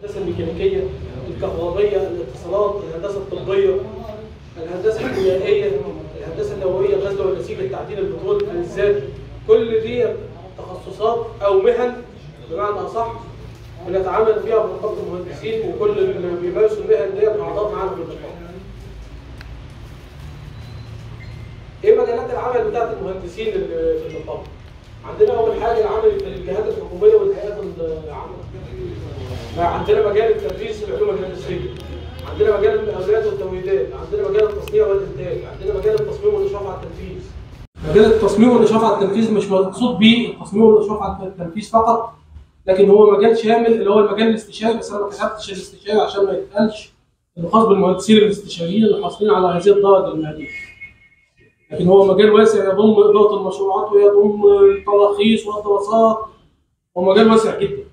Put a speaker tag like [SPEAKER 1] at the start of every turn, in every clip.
[SPEAKER 1] الهندسه الميكانيكيه الكهربائيه الاتصالات الهندسه الطبيه الهندسه الكيميائيه الهندسه النوويه الغزل والنسيج التعدين البترول بالذات كل دي تخصصات او مهن بمعنى اصح بنتعامل فيها بنقابه المهندسين وكل اللي بيمارسوا المهن دي اعضاء معانا في النقابه. ايه مجالات العمل بتاعت المهندسين اللي في النقابه؟ عندنا اول حاجه العمل في الجهات الحكوميه والهيئات العامه. عندنا مجال التدريس العلوم الهندسيه. عندنا مجال المقاولات والتمويلات، عندنا مجال التصنيع والانتاج، عندنا مجال التصميم والاشراف على التنفيذ. مجال التصميم والاشراف على التنفيذ مش مقصود بيه التصميم والاشراف على التنفيذ فقط لكن هو مجال شامل اللي هو المجال الاستشاري بس انا ما كتبتش الاستشاري عشان ما يتقالش انه خاص بالمهندسين الاستشاريين اللي حاصلين على هذه الدرجه المهنيه. لكن هو مجال واسع يضم اداره المشروعات ويضم التراخيص والدراسات هو مجال واسع جدا.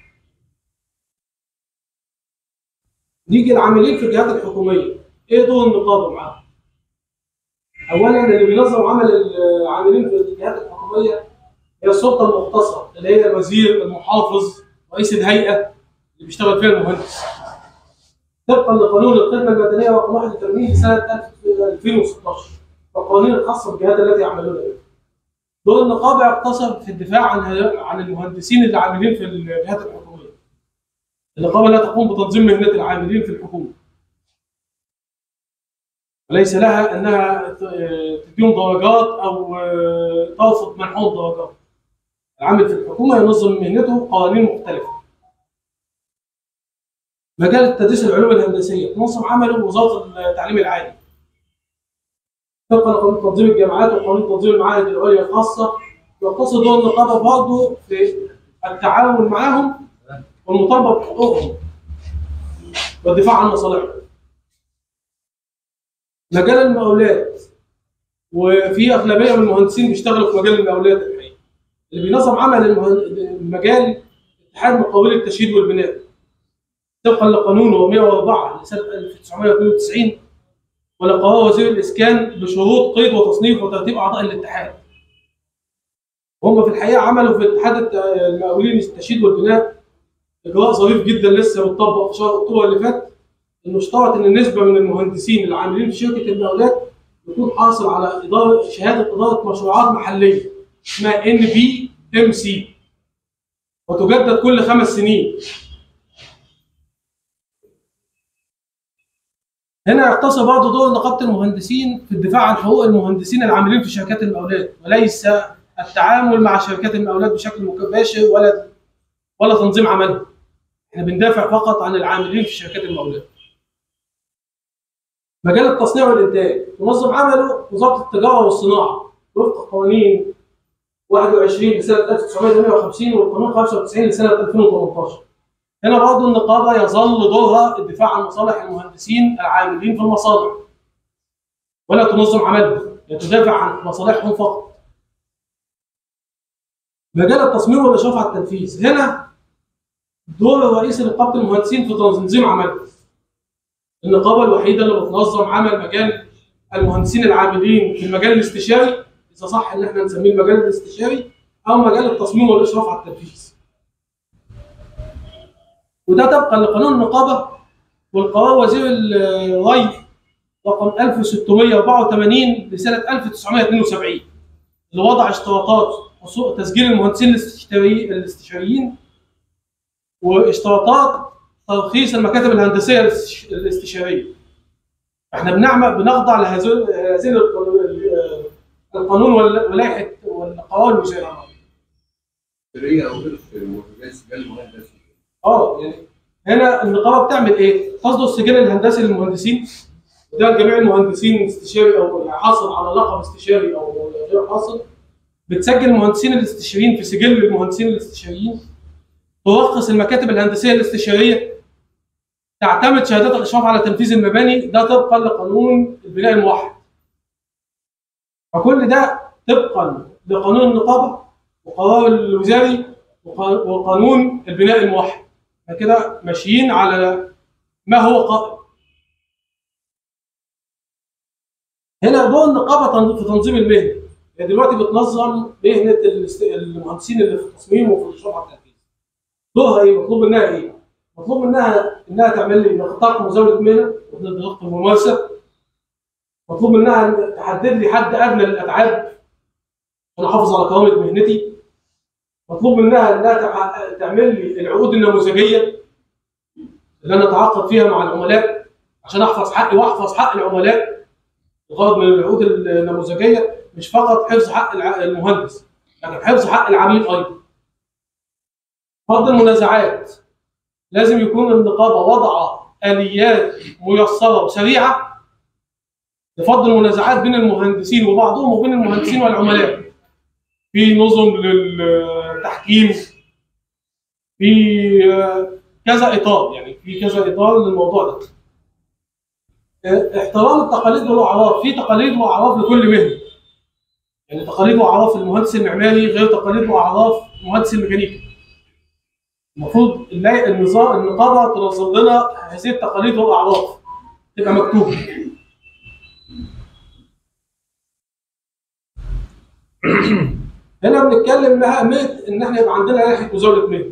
[SPEAKER 1] نيجي العاملين في الجهات الحكوميه ايه دور النقابه معاهم؟ اولا اللي بينظم عمل العاملين في الجهات الحكوميه هي السلطه المختصه اللي هي الوزير المحافظ رئيس الهيئه اللي بيشتغل فيها المهندس. طبقا لقانون الخدمه المدنيه رقم 81 لسنه 2016 والقوانين الخاصه بالجهات التي يعملون بها. دور النقابه يقتصر في الدفاع عن عن المهندسين اللي عاملين في الجهات الحكوميه. النقابه لا تقوم بتنظيم مهنه العاملين في الحكومه. وليس لها انها تديهم درجات او ترفض منحهم درجات. العامل في الحكومه ينظم مهنته قوانين مختلفه. مجال التدريس العلوم الهندسيه تنظم عمله وزاره التعليم العالي. طبقا لقانون تنظيم الجامعات وقانون تنظيم المعاهد العليا الخاصه يقتصر دور النقابه برضه في التعاون معهم والمطالبه بحقوقهم والدفاع عن مصالحهم. مجال المقاولات وفي اغلبيه من المهندسين بيشتغلوا في مجال المقاولات الحقيقه. اللي بينظم عمل المجال اتحاد مقاولي التشييد والبناء طبقا لقانون 104 لسنه 1992 ولقرار وزير الاسكان بشروط قيد وتصنيف وترتيب اعضاء الاتحاد. هم في الحقيقه عملوا في اتحاد المقاولين التشييد والبناء اجراء ظريف جدا لسه متطبق في شهر اكتوبر اللي فات انه اشترط ان نسبه من المهندسين العاملين في شركه المقاولات يكون حاصل على اداره شهاده اداره مشروعات محليه اسمها ان بي ام سي وتجدد كل خمس سنين. هنا يقتصر برضه دور نقابه المهندسين في الدفاع عن حقوق المهندسين العاملين في شركات المقاولات وليس التعامل مع شركات المقاولات بشكل مباشر ولا ولا تنظيم عملهم. احنا بندافع فقط عن العاملين في شركات المقاولات. مجال التصنيع والانتاج تنظم عمله وزاره التجاره والصناعه وفق قوانين 21 لسنه 1958 والقانون 95 لسنه 2018. هنا برضه النقابه يظل دورها الدفاع عن مصالح المهندسين العاملين في المصانع. ولا تنظم عملهم، هي تدافع عن مصالحهم فقط. مجال التصميم والاشراف على التنفيذ، هنا دور رئيس نقابه المهندسين في تنظيم عملهم. النقابه الوحيده اللي بتنظم عمل مجال المهندسين العاملين في المجال الاستشاري اذا صح ان احنا نسميه المجال الاستشاري او مجال التصميم والاشراف على التنفيذ. وده طبقا لقانون النقابه والقرار وزير الري رقم 1684 لسنه 1972 اللي وضع اشتراطات تسجيل المهندسين الاستشاريين واشتراطات ترخيص المكاتب الهندسيه الاستشاريه. احنا بنعمل بنخضع لهذه القانون ولائحه والقرار الوزاري. اه يعني هنا النقابه بتعمل ايه؟ تصدر السجل الهندسي للمهندسين ده جميع المهندسين استشاري او حاصل على لقب استشاري او غير حاصل بتسجل المهندسين الاستشاريين في سجل المهندسين الاستشاريين ترخص المكاتب الهندسيه الاستشاريه تعتمد شهادات الاشراف على تنفيذ المباني ده طبقا لقانون البناء الموحد. فكل ده طبقا لقانون النقابه وقرار الوزاري وقانون البناء الموحد. كده ماشيين على ما هو قائم. هنا دور النقابه في تنظيم المهنه. هي دلوقتي بتنظم مهنه المهندسين اللي في التصميم وفي الاشراف على التنفيذ. دورها ايه؟ مطلوب منها ايه؟ مطلوب منها انها تعمل لي نطاق مزاوله مهنه وضد ضغط الممارسه مطلوب منها ان تحدد لي حد ادنى للاتعاب عشان احافظ على كرامه مهنتي مطلوب منها انها تع- تعمل لي العقود النموذجيه اللي انا اتعاقد فيها مع العملاء عشان احفظ حقي واحفظ حق العملاء الغرض من العقود النموذجيه مش فقط حفظ حق الع- المهندس لكن حفظ حق العميل ايضا فض المنازعات لازم يكون النقابه وضع اليات ميسره وسريعه لفض المنازعات بين المهندسين وبعضهم وبين المهندسين والعملاء في نظم للتحكيم في آه، كذا اطار يعني في كذا اطار للموضوع ده آه، احترام التقاليد والاعراف في تقاليد واعراف لكل مهنه يعني تقاليد واعراف المهندس المعماري غير تقاليد واعراف المهندس الميكانيكي المفروض نلاقي النظام النقابه تنظم لنا هذه التقاليد والاعراف تبقى مكتوبه هنا بنتكلم بقى اهميه ان احنا يبقى عندنا لائحه مزاوله مهنه.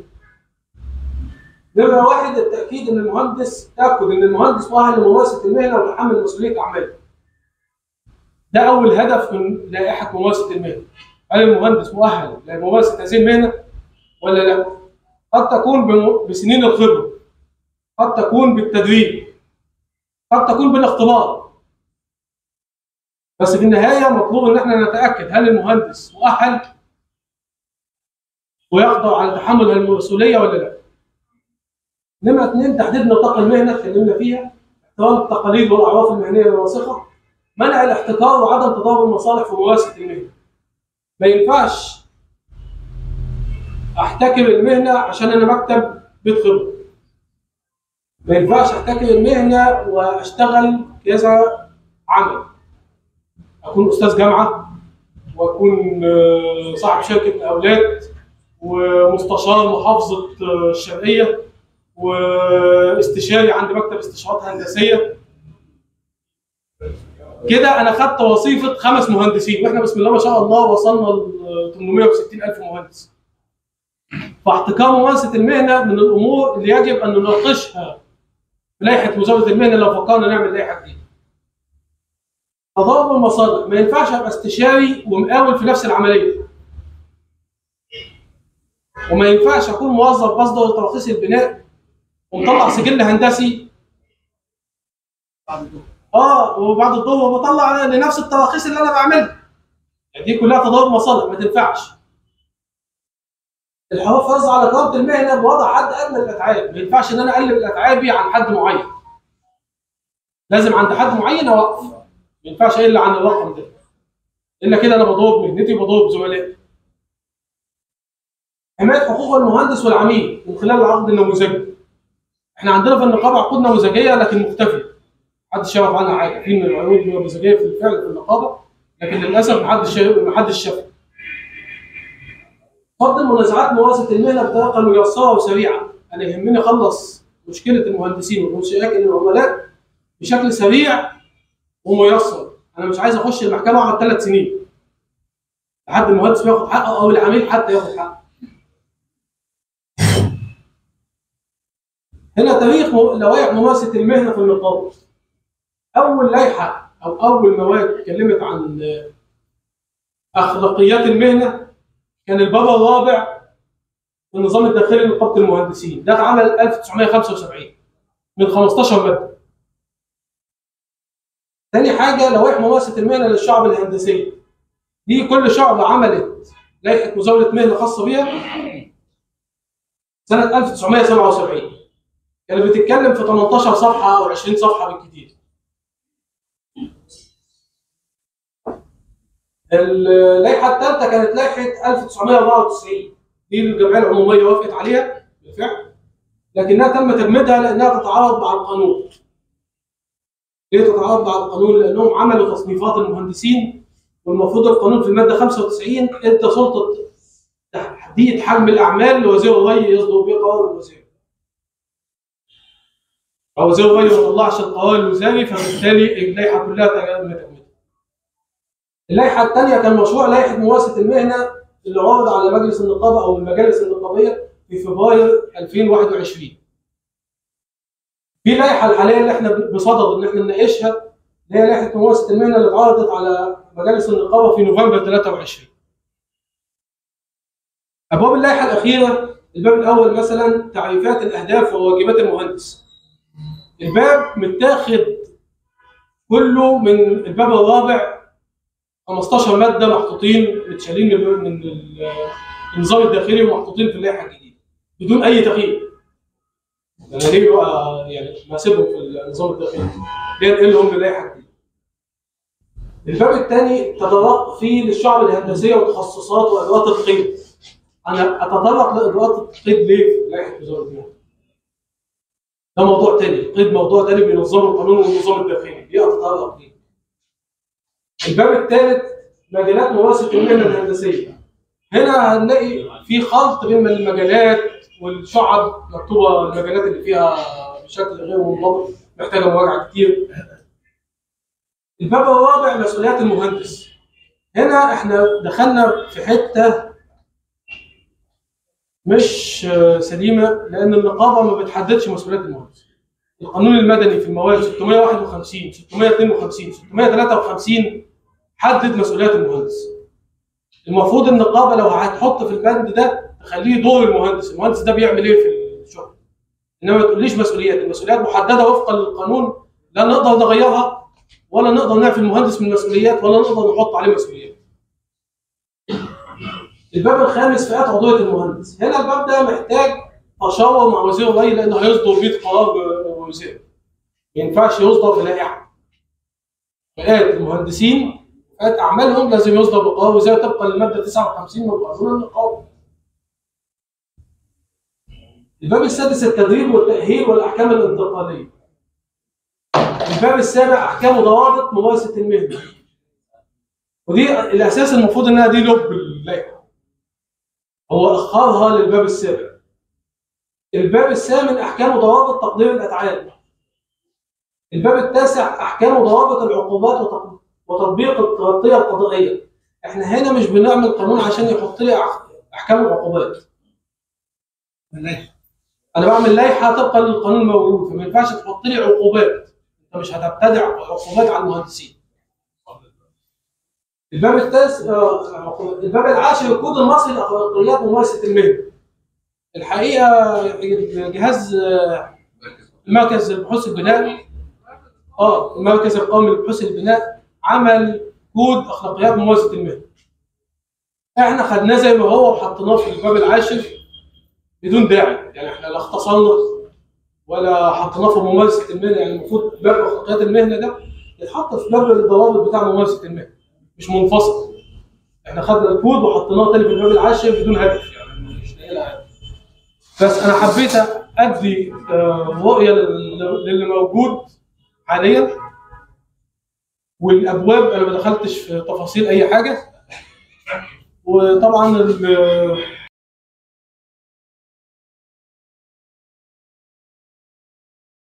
[SPEAKER 1] نمره واحد التاكيد ان المهندس تاكد ان المهندس مؤهل لممارسه المهنه وتحمل مسؤوليه اعماله. ده اول هدف من لائحه ممارسه المهنه. هل المهندس مؤهل لممارسه هذه المهنه ولا لا؟ قد تكون بم- بسنين الخبره. قد تكون بالتدريب. قد تكون بالاختبار. بس في النهايه مطلوب ان احنا نتاكد هل المهندس مؤهل ويقدر على تحمل المسؤوليه ولا لا. نمرة اثنين تحديد نطاق المهنه اتكلمنا فيها احترام التقاليد والاعراف المهنيه الراسخه منع الاحتكار وعدم تضارب المصالح في ممارسه المهنه. ما ينفعش احتكر المهنه عشان انا مكتب بيت خبره. ما ينفعش احتكر المهنه واشتغل كذا عمل. اكون استاذ جامعه واكون آه، صاحب شركه اولاد ومستشار محافظه آه، الشرقيه واستشاري عند مكتب استشارات هندسيه كده انا خدت وظيفه خمس مهندسين واحنا بسم الله ما شاء الله وصلنا ل 860 الف مهندس فاحتكار ممارسه المهنه من الامور اللي يجب ان نناقشها في لائحه مزاوله المهنه لو فكرنا نعمل لائحه جديده تضارب المصالح ما ينفعش ابقى استشاري ومقاول في نفس العمليه وما ينفعش اكون موظف بصدر تراخيص البناء ومطلع سجل هندسي اه وبعد الظهر بطلع لنفس التراخيص اللي انا بعملها يعني دي كلها تضارب مصالح ما تنفعش الحفاظ على كرامه المهنه بوضع حد ادنى للاتعاب ما ينفعش ان انا اقلب اتعابي عن حد معين لازم عند حد معين اوقف ما ينفعش الا عن الرقم ده الا كده انا بضرب مهنتي وبضرب زملائي حمايه حقوق المهندس والعميل من خلال العقد النموذجي احنا عندنا في النقابه عقود نموذجيه لكن مختفيه محدش يعرف عنها حاجه في من العقود النموذجيه في الفعل في النقابه لكن للاسف محدش محدش شافها فض المنازعات ممارسه المهنه بطريقه ميسره وسريعه انا يهمني اخلص مشكله المهندسين ومشاكل العملاء بشكل سريع وميسر انا مش عايز اخش المحكمه اقعد ثلاث سنين لحد المهندس بياخد حقه او العميل حتى ياخد حقه هنا تاريخ م- لوائح ممارسه المهنه في النقابه اول لائحه او اول مواد اتكلمت عن آه، اخلاقيات المهنه كان الباب الرابع في النظام الداخلي لنقابه المهندسين ده اتعمل 1975 من 15 ماده تاني حاجه لوائح ممارسه المهنه للشعب الهندسيه دي كل شعبه عملت لائحه مزاوله مهنه خاصه بيها سنه 1977 كانت بتتكلم في 18 صفحه او 20 صفحه بالكتير اللائحه الثالثه كانت لائحه 1994 دي الجمعيه العموميه وافقت عليها بالفعل لكنها تم تجميدها لانها تتعارض مع القانون ليه تتعارض مع القانون؟ لانهم عملوا تصنيفات المهندسين والمفروض القانون في الماده 95 ادى سلطه تحديد حجم الاعمال لوزير الري يصدر به قرار الوزير. أو وزير الري ما طلعش القرار الوزاري فبالتالي اللائحه كلها تم تجميدها. اللائحه الثانيه كان مشروع لائحه ممارسه المهنه اللي عرض على مجلس النقابه او المجالس النقابيه في فبراير 2021. في لائحه الحاليه اللي احنا بصدد ان احنا نناقشها اللي هي لائحه ممارسه المهنه اللي اتعرضت على مجالس النقابه في نوفمبر 23 ابواب اللائحه الاخيره الباب الاول مثلا تعريفات الاهداف وواجبات المهندس الباب متاخد كله من الباب الرابع 15 ماده محطوطين متشالين من من ال- النظام الداخلي ومحطوطين في اللائحه الجديده بدون اي تغيير. انا ليه بقى يعني ما اسيبهم في النظام الداخلي؟ ليه انقلهم للائحه الجديده؟ الباب الثاني تطرق فيه للشعب الهندسيه وتخصصات وادوات القيد. انا اتطرق لادوات القيد ليه في لائحه وزاره المال؟ ده موضوع تاني، القيد موضوع تاني بينظمه القانون والنظام الداخلي، ليه اتطرق ليه؟ الباب الثالث مجالات ممارسه المهنه الهندسيه. هنا هنلاقي في خلط بين المجالات والشعب مكتوبه المجالات اللي فيها بشكل غير منضبط محتاجه مراجعه كتير. الباب الرابع مسؤوليات المهندس. هنا احنا دخلنا في حته مش آه، سليمه لان النقابه ما بتحددش مسؤوليات المهندس. القانون المدني في المواد 651 652 653 حدد مسؤوليات المهندس. المفروض النقابه لو هتحط في البند ده تخليه دور المهندس، المهندس ده بيعمل ايه في الشغل؟ انما ما تقوليش مسؤوليات، المسؤوليات محدده وفقا للقانون لا نقدر نغيرها ولا نقدر نعفي المهندس من المسؤوليات ولا نقدر نحط عليه مسؤوليات. الباب الخامس فئات عضويه المهندس، هنا الباب ده محتاج تشاور مع وزير الري لانه هيصدر بيه قرار وزير. ما ينفعش يصدر بلائحه. فئات المهندسين فئات اعمالهم لازم يصدر بقرار وزير طبقا للماده 59 من قانون النقابه. الباب السادس التدريب والتأهيل والأحكام الانتقالية. الباب السابع أحكام وضوابط ممارسة المهنة. ودي الأساس المفروض إنها دي لب اللائحة. هو أخرها للباب السابع. الباب الثامن أحكام وضوابط تقدير الأفعال. الباب التاسع أحكام وضوابط العقوبات وتق- وتطبيق التغطية القضائية. إحنا هنا مش بنعمل قانون عشان يحط لي أح- أحكام العقوبات. انا بعمل لائحه طبقا للقانون الموجود فما ينفعش تحط لي عقوبات انت مش هتبتدع عقوبات على المهندسين الباب التاسع آه، عقوبات. الباب العاشر الكود المصري لاخلاقيات ممارسه المهنه الحقيقه جهاز آه، مركز البحوث البناء اه المركز القومي لبحوث البناء عمل كود اخلاقيات ممارسه المهنه احنا خدناه زي ما هو وحطيناه في الباب العاشر بدون داعي يعني احنا لا اختصرنا ولا حطيناه في ممارسه المهنه يعني المفروض باب اخلاقيات المهنه ده يتحط في باب الضوابط بتاع ممارسه المهنه مش منفصل احنا خدنا الكود وحطيناه تاني في الباب العاشر بدون هدف يعني مش لاقي لها هدف. بس انا حبيت ادي آه، رؤيه لل- للي موجود حاليا والابواب انا ما دخلتش في تفاصيل اي حاجه وطبعا ال-